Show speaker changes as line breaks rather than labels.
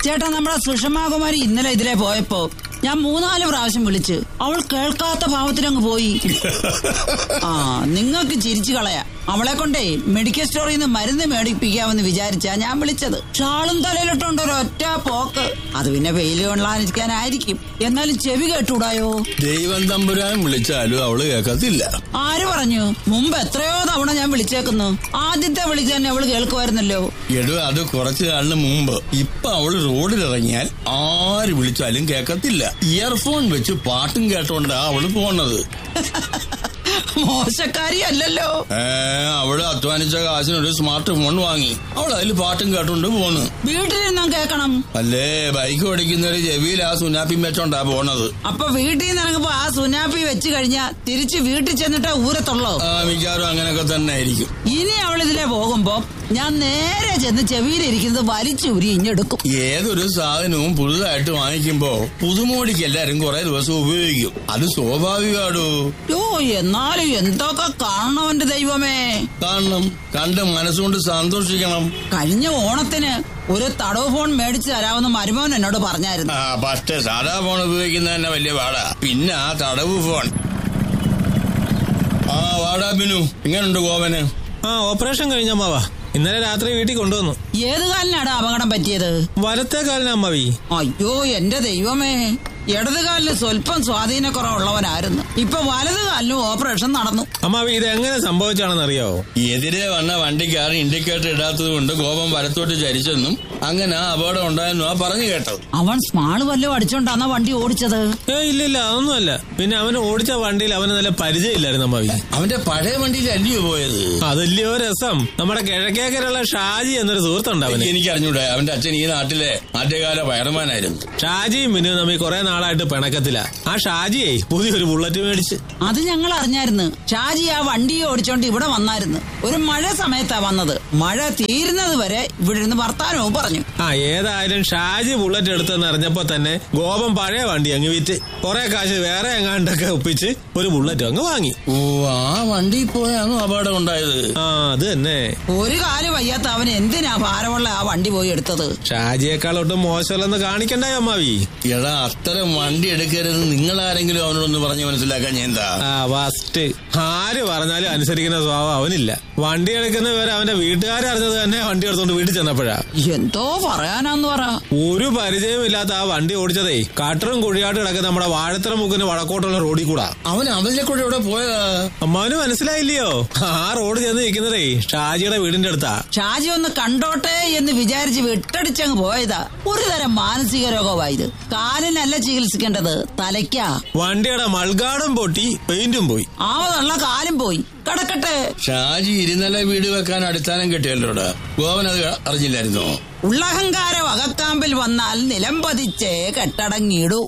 ചേട്ടാ നമ്മുടെ സുഷമാകുമാരി ഇന്നലെ ഇതിലെ പോയപ്പോ ഞാൻ മൂന്നാല് പ്രാവശ്യം വിളിച്ച് അവൾ കേൾക്കാത്ത ഭാവത്തിലങ്ങ് പോയി ആ നിങ്ങൾക്ക് ചിരിച്ചു കളയാ അവളെ കൊണ്ടേ മെഡിക്കൽ സ്റ്റോറിൽ നിന്ന് മരുന്ന് മേടിപ്പിക്കാമെന്ന് വിചാരിച്ചാ ഞാൻ വിളിച്ചത് ഷാളും തലയിലിട്ടുണ്ട് ഒരൊറ്റ പോക്ക് അത് പിന്നെ വെയിൽ കൊള്ളാനിരിക്കാനായിരിക്കും എന്നാലും ചെവി കേട്ടൂടായോ
ദൈവം തമ്പുരാൻ വിളിച്ചാലും അവള് കേൾക്കത്തില്ല
ആര് പറഞ്ഞു മുമ്പ് എത്രയോ തവണ ഞാൻ വിളിച്ചേക്കുന്നു ആദ്യത്തെ വിളിച്ച് തന്നെ അവള് കേൾക്കുമായിരുന്നല്ലോ
എടോ അത് കുറച്ചു കാലിന് മുമ്പ് ഇപ്പൊ അവള് റോഡിലിറങ്ങിയാൽ ആര് വിളിച്ചാലും കേൾക്കത്തില്ല ഇയർഫോൺ വെച്ച് പാട്ടും കേട്ടോണ്ടാ അവള് പോണത്
മോശക്കാരി അല്ലല്ലോ
ഏ അവള് അധ്വാനിച്ച കാശിന് ഒരു സ്മാർട്ട് ഫോൺ വാങ്ങി അവൾ അതിൽ പാട്ടും കേട്ടോണ്ട് പോണ്
വീട്ടിലിരുന്നും കേക്കണം
അല്ലേ ബൈക്ക് ഓടിക്കുന്നവര് ചെവിയിൽ ആ സുനാപ്പി വെച്ചോണ്ടാ പോണത്
അപ്പൊ വീട്ടിൽ നിന്ന് ഇറങ്ങുമ്പോ ആ സുനാപ്പി വെച്ച് കഴിഞ്ഞാ തിരിച്ച് വീട്ടിൽ ചെന്നിട്ട് ഊരത്തുള്ളോ
ആ മിക്കവാറും അങ്ങനെയൊക്കെ തന്നെ ആയിരിക്കും
ഇനി അവൾ ഇതിലെ പോകുമ്പോ ഞാൻ നേരെ ചെന്ന് ചെവിയിലിരിക്കുന്നത് വലിച്ചൂരി ഇഞ്ഞെടുക്കും
ഏതൊരു സാധനവും പുതുതായിട്ട് വാങ്ങിക്കുമ്പോ പുതുമോടിക്ക് എല്ലാരും കുറെ ദിവസം ഉപയോഗിക്കും അത് സ്വാഭാവികമാടോ
യോ എന്നാലും എന്തൊക്കെ കാണണവന്റെ ദൈവമേ
കാണണം കണ്ട് മനസ്സുകൊണ്ട് സന്തോഷിക്കണം
കഴിഞ്ഞ ഓണത്തിന് ഒരു തടവ് ഫോൺ മേടിച്ചു തരാമെന്ന് മരുമോൻ എന്നോട് പറഞ്ഞായിരുന്നു
ആ പക്ഷേ സാധാ ഫോൺ ഉപയോഗിക്കുന്ന തന്നെ വലിയ പാടാ പിന്നെ ആ തടവ് ഫോൺ ആ വാടാ ബിനു ഇങ്ങനുണ്ട് ഗോവന്
ആ ഓപ്പറേഷൻ കഴിഞ്ഞ അമ്മാവാ ഇന്നലെ രാത്രി വീട്ടിൽ കൊണ്ടുവന്നു
ഏത് കാലിനാണ് അപകടം പറ്റിയത്
വലത്തെ കാലിന് അമ്മാവി
അയ്യോ എന്റെ ദൈവമേ ഇടത് കാലിന് സ്വല്പം സ്വാധീനക്കുറവുള്ളവനായിരുന്നു ഇപ്പൊ വലത് കാലിനും ഓപ്പറേഷൻ നടന്നു
അമ്മാവി ഇത് എങ്ങനെ സംഭവിച്ചാണെന്ന് അറിയാവോ
എതിരെ വന്ന വണ്ടിക്കാരൻ ഇൻഡിക്കേറ്റർ ഇടാത്തത് കൊണ്ട് ഗോപം വലത്തോട്ട് ചരിച്ചെന്നും അങ്ങനെ ആ അപകടം ഉണ്ടായെന്നും ആ പറഞ്ഞു കേട്ടത്
അവൻ സ്മാള് വല്ലതും അടിച്ചോണ്ടാന്ന വണ്ടി ഓടിച്ചത്
ഏ ഇല്ല ഇല്ല അതൊന്നുമല്ല പിന്നെ അവന് ഓടിച്ച വണ്ടിയിൽ അവന് നല്ല പരിചയമില്ലായിരുന്നു അമ്മാവി
അവന്റെ പഴയ വണ്ടിയിൽ അല്ലയോ പോയത്
അതല്ലയോ രസം നമ്മുടെ കിഴക്കേക്കരുള്ള ഷാജി എന്നൊരു സുഹൃത്തുണ്ട് അവന്
എനിക്ക് അറിഞ്ഞൂടെ അവന്റെ അച്ഛൻ ഈ നാട്ടിലെ ആദ്യകാല വയർമാനായിരുന്നു
ഷാജിയും പിന്നെ നമ്മി കുറെ നാളായിട്ട് പിണക്കത്തില്ല ആ ഷാജിയെ പുതിയൊരു ബുള്ളറ്റ് മേടിച്ച്
അത് ഞങ്ങൾ അറിഞ്ഞായിരുന്നു ഷാജി ആ വണ്ടി ഓടിച്ചോണ്ട് ഇവിടെ വന്നായിരുന്നു ഒരു മഴ സമയത്താ വന്നത് മഴ തീരുന്നത് വരെ ഇവിടെ ഇരുന്ന് വർത്താനവും പറഞ്ഞു
ആ ഏതായാലും ഷാജി ബുള്ളറ്റ് എടുത്തെന്ന് അറിഞ്ഞപ്പോ തന്നെ ഗോപം പഴയ വണ്ടി അങ്ങ് വിറ്റ് കുറെ കാശ് വേറെ എങ്ങാണ്ടൊക്കെ ഒപ്പിച്ച് ഒരു ബുള്ളറ്റ് അങ്ങ് വാങ്ങി
ഓ ആ വണ്ടിയിൽ പോയാണോ അപകടം ഉണ്ടായത്
ആ അത് തന്നെ
ഒരു കാല് വയ്യാത്ത അവൻ എന്തിനാ ഭാരമുള്ള ആ വണ്ടി പോയി എടുത്തത്
ഷാജിയേക്കാൾ ഒട്ടും മോശമല്ലെന്ന് കാണിക്കണ്ടായോ അമ്മാവി
എടാ അത്തരം വണ്ടി എടുക്കരുത് നിങ്ങൾ ആരെങ്കിലും അവനോടൊന്ന് പറഞ്ഞു മനസ്സിലാക്കാൻ ഞാൻ എന്താ
ആ ഫസ്റ്റ് ആര് പറഞ്ഞാലും അനുസരിക്കുന്ന സ്വഭാവം അവനില്ല വണ്ടി എടുക്കുന്ന വിവരം അവന്റെ വീട്ടുകാരെ അറിഞ്ഞത് തന്നെ വണ്ടി എടുത്തോണ്ട് വീട്ടിൽ ചെന്നപ്പോഴാ
എന്തോ പറയാനാന്ന് പറ
ഒരു പരിചയമില്ലാത്ത ആ വണ്ടി ഓടിച്ചതേ കട്ടറും കുഴിയാട്ട് കിടക്കുന്ന നമ്മുടെ വാഴത്തറ മുക്കിന് വടക്കോട്ടുള്ള റോഡിൽ കൂടാ
അവൻ അവന്റെ കൂടെ ഇവിടെ പോയതാ
അമ്മാവന് മനസ്സിലായില്ലയോ ആ റോഡ് ചെന്ന് നിൽക്കുന്നതേ ഷാജിയുടെ വീടിന്റെ അടുത്താ
ഷാജി ഒന്ന് കണ്ടോട്ടെ എന്ന് വിചാരിച്ച് വിട്ടടിച്ചങ്ങ് പോയതാ ഒരു തരം മാനസിക രോഗമായത് കാലിനല്ല ചികിത്സിക്കേണ്ടത് തലയ്ക്കാ
വണ്ടിയുടെ മൾഗാടും പൊട്ടി പെയിന്റും പോയി
ആവതുള്ള കാലും പോയി കിടക്കട്ടെ
ഷാജി ഇരുനില വീട് വെക്കാൻ അടിസ്ഥാനം കിട്ടിയല്ലോടാ ഗോവൻ അത് അറിഞ്ഞില്ലായിരുന്നോ
ഉള്ളഹങ്കാരം അകക്കാമ്പിൽ വന്നാൽ നിലം പതിച്ചേ കെട്ടടങ്ങിയിടൂ